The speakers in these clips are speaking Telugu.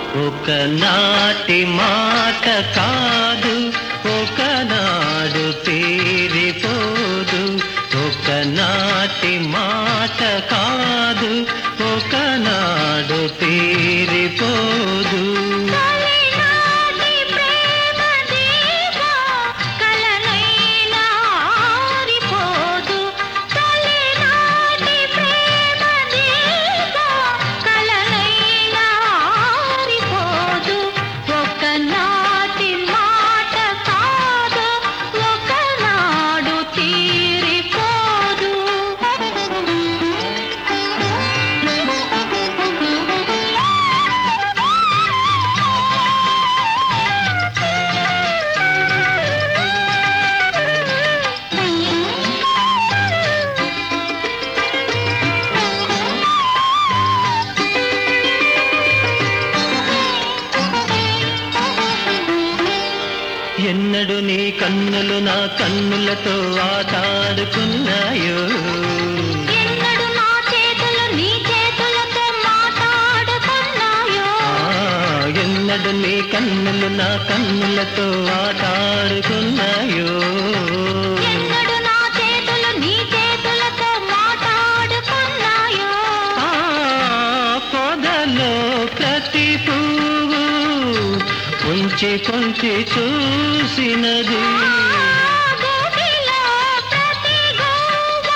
ఒకనాటి మాట కాదు ఒకనాడు తీరిపోదు ఒకనాటి మాట కాదు ఒకనాడు తీరిపోదు తొలినాటి ప్రేమ దీపం కలనైనా ఆరిపోదు తొలినాటి ప్రేమ దీపం కలనైనా ఆరిపోదు ఒకనాటి మాట కాదు ఒకనాడు తీరిపోదు ఎన్నడు నీ కన్నులు నా కన్నులతో ఆటాడుకున్నాయో ఎన్నడు నా చేతులు నీ చేతులతో మాట్లాడుకున్నాయో ఆ, ఎన్నడు నీ కన్నులు నా కన్నులతో ఆటాడుకున్నాయో ఎన్నడు నా చేతులు నీ చేతులతో మాట్లాడుకున్నాయో ఆ పొదలో ప్రతి పువ్వు కొంచి కొంచి చూసినది గోటిలో ప్రతి గోవ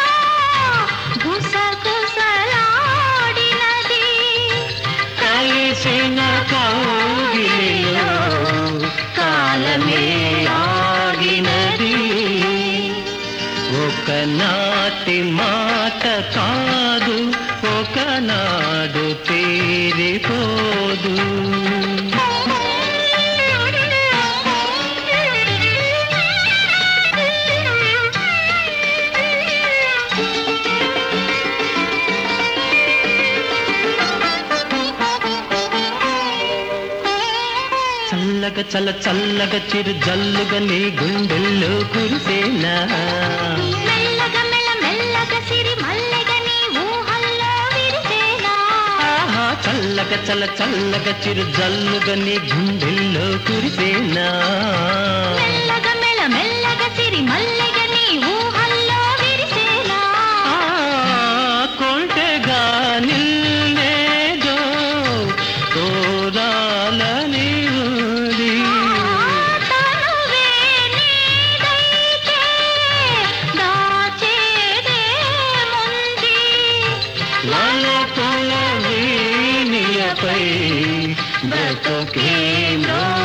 గుసగుసలాడినది కలిసిన కౌగిలిలో కాలమే ఆగినది ఒకనాటి మాట కాదు ఒకనాడు తీరిపోదు చల్లగా చల్ల చల్లగా చిరు జల్లుగా నీ గుండెల్లో కురిసేనా మెల్లగా మెల్ల మెల్లగా సిరి మల్లెగా నీ ఊహల్లో విరిసేనా ఆహా చల్లగా చల్ల చల్లగా చిరు జల్లుగా నీ గుండెల్లో కురిసేనా మెల్లగా మెల్ల మెల్లగా సిరి మల్లెగా నీ ఊహల్లో విరిసేనా ఆ, కొంటెగా నిన్నేదో కోరాలని ఉంది తనువే నీదైతే దాచేదేముంది వలపుల వీణియపై బ్రతుకేమో